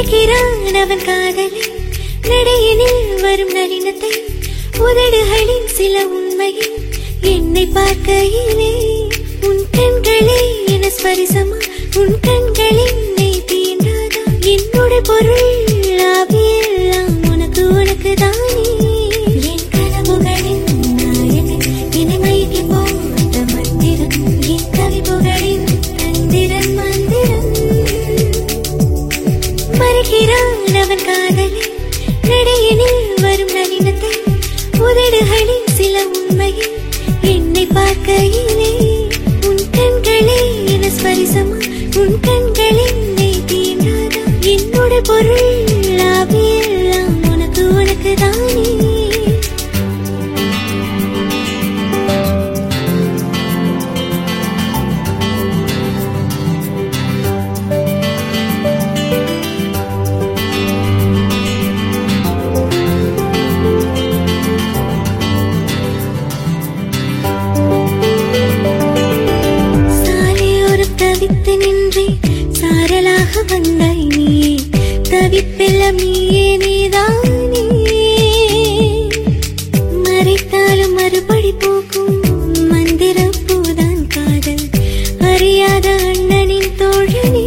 மறைக்கிறான் அவன் காதலை நடையினில் வரும் நளினத்தை உதடுகளின் சில உண்மையில் என்னை பார்க்கையிலே உன் கண்களே என ஸ்பரிசமா உன் கண்களின் நெய் தீண்டாதா என்னோட பொருள் ஆவியெல்லாம் உனக்கு உனக்கு தானே என் கனவுகளின் நாயகன் என்னை மயக்கி போட்ட மந்திரம் என் கவிப்புகளின் தந்திரன் மந்திரம் மறைக்கிறான் அவன் காதலை நடையினில் வரும் நளினத்தை உதடுகளின் சில உண்மையில் என்னை பார்க்கையிலே உன் கண்களே என ஸ்பரிசமா உன் கண்களின் நெய் தீண்டாதா என்னோட பொருள் ஆவியெல்லாம் உனக்கு உனக்கு தானே சாலையோர தவித்து நின்றே சாரலாக வந்தாய் நீயே தவிப்பெல்லாம் நீயே நீதானே மறைத்தாலும் மறுபடி போக்கும் மந்திர பூதான் காதல் அறியாத அண்ணனின் தோழனே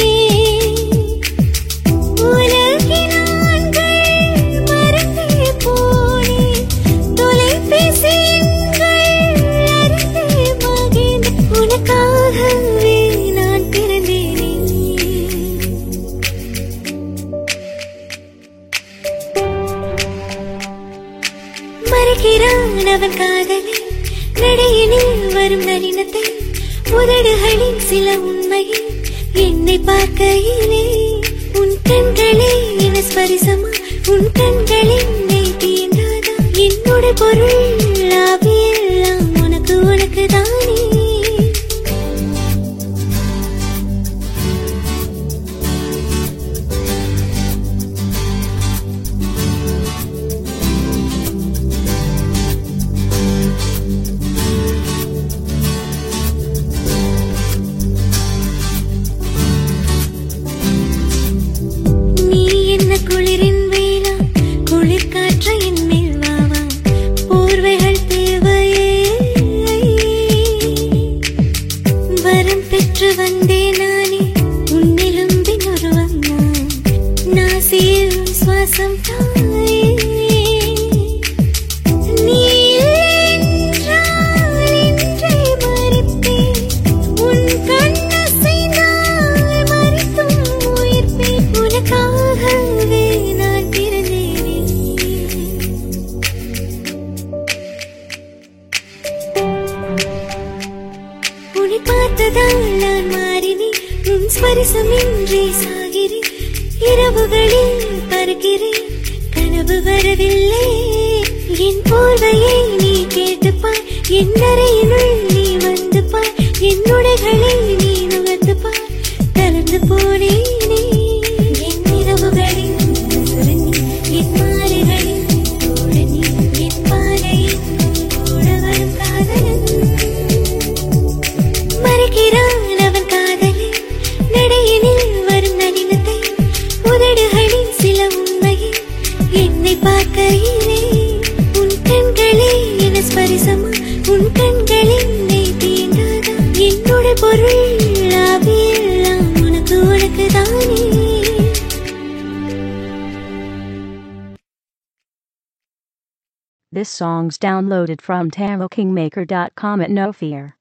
உலகின் ஆண்கள் மறந்தே போனேன். தொலைபேசி எண்கள் அறிந்தே மகிழ்ந்தேன். உனக்காகவே நான் பிறந்தேனே மறைக்கிறான் அவன் காதலை நடையினில் வரும் நளினத்தை உதடுகளின் சில உண்மையில் என்னை பார்க்கையிலே உன் கண்களே என ஸ்பரிசமா உன் கண்களின் நெய் தீண்டாதா என்னோட பொருள் ஆவியெல்லாம் உனக்கு உனக்கு தானே நீ என்ன குளிரின் வேளா குளிர் காற்ற என் மேல் வாவா போர்வைகள் தேவையே வரம் பெற்று வந்தேன் நானே உன்னிலும் பின்னுருவம் நான் நாசியில் உன் சுவாசம் தாயே நீ என்றால் என்றே மறிப்பேன். உன் கண்ணசைந்தால் மறித்தும் உயிர்ப்பேன். உனக்காகவே நான் பிறந்தேனே உன்னை பார்த்ததால் நான் மாறினேன் உன் ஸ்பரிசமின்றி சாகிறேன் இரவுகளில் பறக்கிறேன் கனவு வரவில்லை என் போர்வையை நீ கேட்டுப்பார் என் அறையினுள் நீ வந்து பார் என் உடைகளை நீ நுகர்ந்து பார் கலந்து போனேனே என் இரவுகளில் சுரங்கி, என் மாலைகளில் தோழனி, என் பாதையில் கூட வரும் காதலன் மறைக்கிறான் அவன் காதலை நடையினில் வரும் நளினத்தை உதடுகளின் சில உண்மையில் என்னை பார்க்கையிலே உன் கண்களே என ஸ்பரிசமா உன் கண்களின் நெய் தீண்டாதா என்னோட பொருள் ஆவியெல்லாம் உனக்கு உனக்கு தானே This song's downloaded from TaroKingmaker.com at no fear.